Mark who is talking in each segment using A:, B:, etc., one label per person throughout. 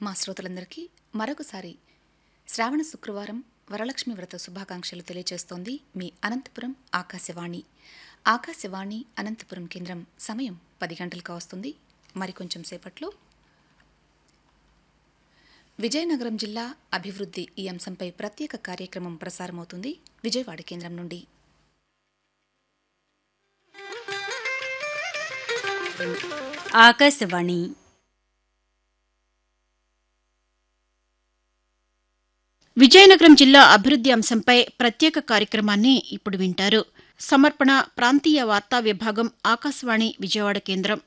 A: మా శ్రోతలందరికీ మరొకసారి శ్రావణ శుక్రవారం వరలక్ష్మి వ్రత శుభాకాంక్షలు తెలియజేస్తోంది మీ అనంతపురం ఆకాశవాణి ఆకాశవాణి అనంతపురం కేంద్రం సమయం పది గంటలకు వస్తుంది మరికొంచెం సేపట్లో విజయనగరం జిల్లా అభివృద్ధి ఈ అంశంపై ప్రత్యేక కార్యక్రమం ప్రసారమవుతుంది విజయవాడ కేంద్రం నుండి
B: ఆకాశవాణి విజయనగరం జిల్లా అభివృద్ధి అంశంపై ప్రత్యేక కార్యక్రమాన్ని ఇప్పుడు వింటారు సమర్పణ ప్రాంతీయ వార్తా విభాగం ఆకాశవాణి విజయవాడ కేంద్రం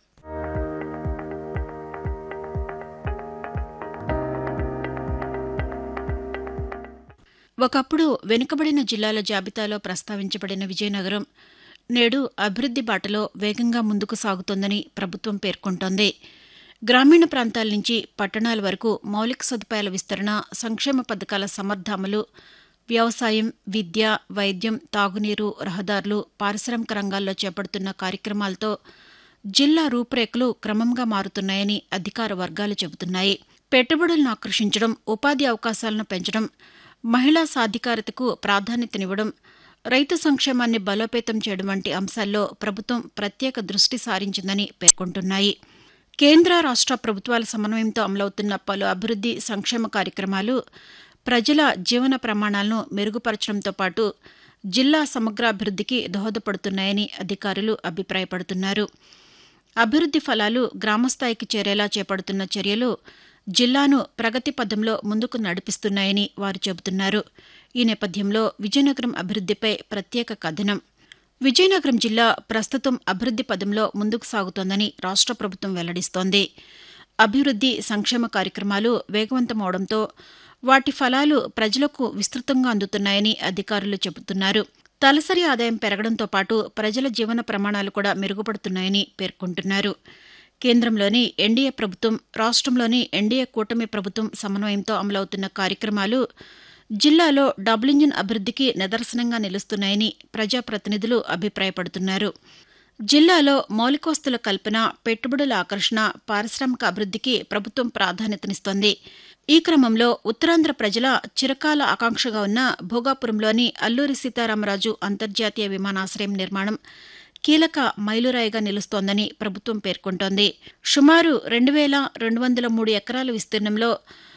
B: ఒకప్పుడు వెనుకబడిన జిల్లాల జాబితాలో ప్రస్తావించబడిన విజయనగరం నేడు అభివృద్ధి బాటలో వేగంగా ముందుకు సాగుతోందని ప్రభుత్వం పేర్కొంటోంది గ్రామీణ ప్రాంతాల నుంచి పట్టణాల వరకు మౌలిక సదుపాయాల విస్తరణ సంక్షేమ పథకాల సమర్థ అమలు వ్యవసాయం విద్య వైద్యం తాగునీరు రహదారులు పారిశ్రామిక రంగాల్లో చేపడుతున్న కార్యక్రమాలతో జిల్లా రూపురేఖలు క్రమంగా మారుతున్నాయని అధికార వర్గాలు చెబుతున్నాయి పెట్టుబడులను ఆకర్షించడం ఉపాధి అవకాశాలను పెంచడం మహిళా సాధికారతకు ప్రాధాన్యతనివ్వడం రైతు సంక్షేమాన్ని బలోపేతం చేయడం వంటి అంశాల్లో ప్రభుత్వం ప్రత్యేక దృష్టి సారించిందని పేర్కొంటున్నాయి కేంద్ర రాష్ట ప్రభుత్వాల సమన్వయంతో అమలవుతున్న పలు అభివృద్ధి సంక్షేమ కార్యక్రమాలు ప్రజల జీవన ప్రమాణాలను మెరుగుపరచడంతో పాటు జిల్లా సమగ్రాభివృద్ధికి దోహదపడుతున్నాయని అధికారులు అభిప్రాయపడుతున్నారు అభివృద్ధి ఫలాలు గ్రామస్థాయికి చేరేలా చేపడుతున్న చర్యలు జిల్లాను ప్రగతి పథంలో ముందుకు నడిపిస్తున్నాయని వారు చెబుతున్నారు ఈ నేపథ్యంలో విజయనగరం అభివృద్ధిపై ప్రత్యేక కథనం విజయనగరం జిల్లా ప్రస్తుతం అభివృద్ధి పదంలో ముందుకు సాగుతోందని రాష్ట ప్రభుత్వం వెల్లడిస్తోంది అభివృద్ధి సంక్షేమ కార్యక్రమాలు వేగవంతమవడంతో వాటి ఫలాలు ప్రజలకు విస్తృతంగా అందుతున్నాయని అధికారులు చెబుతున్నారు తలసరి ఆదాయం పెరగడంతో పాటు ప్రజల జీవన ప్రమాణాలు కూడా మెరుగుపడుతున్నాయని పేర్కొంటున్నారు కేంద్రంలోని ఎన్డీఏ ప్రభుత్వం రాష్ట్రంలోని ఎన్డీఏ కూటమి ప్రభుత్వం సమన్వయంతో అమలవుతున్న కార్యక్రమాలు జిల్లాలో డబుల్ ఇంజిన్ అభివృద్ధికి నిదర్శనంగా నిలుస్తున్నాయని ప్రజాప్రతినిధులు అభిప్రాయపడుతున్నారు జిల్లాలో మౌలిక వస్తుల కల్పన పెట్టుబడుల ఆకర్షణ పారిశ్రామిక అభివృద్ధికి ప్రభుత్వం ప్రాధాన్యతనిస్తోంది ఈ క్రమంలో ఉత్తరాంధ్ర ప్రజల చిరకాల ఆకాంక్షగా ఉన్న భోగాపురంలోని అల్లూరి సీతారామరాజు అంతర్జాతీయ విమానాశ్రయం నిర్మాణం కీలక మైలురాయిగా నిలుస్తోందని ప్రభుత్వం పేర్కొంటోంది సుమారు రెండు వేల రెండు వందల మూడు ఎకరాల విస్తీర్ణంలో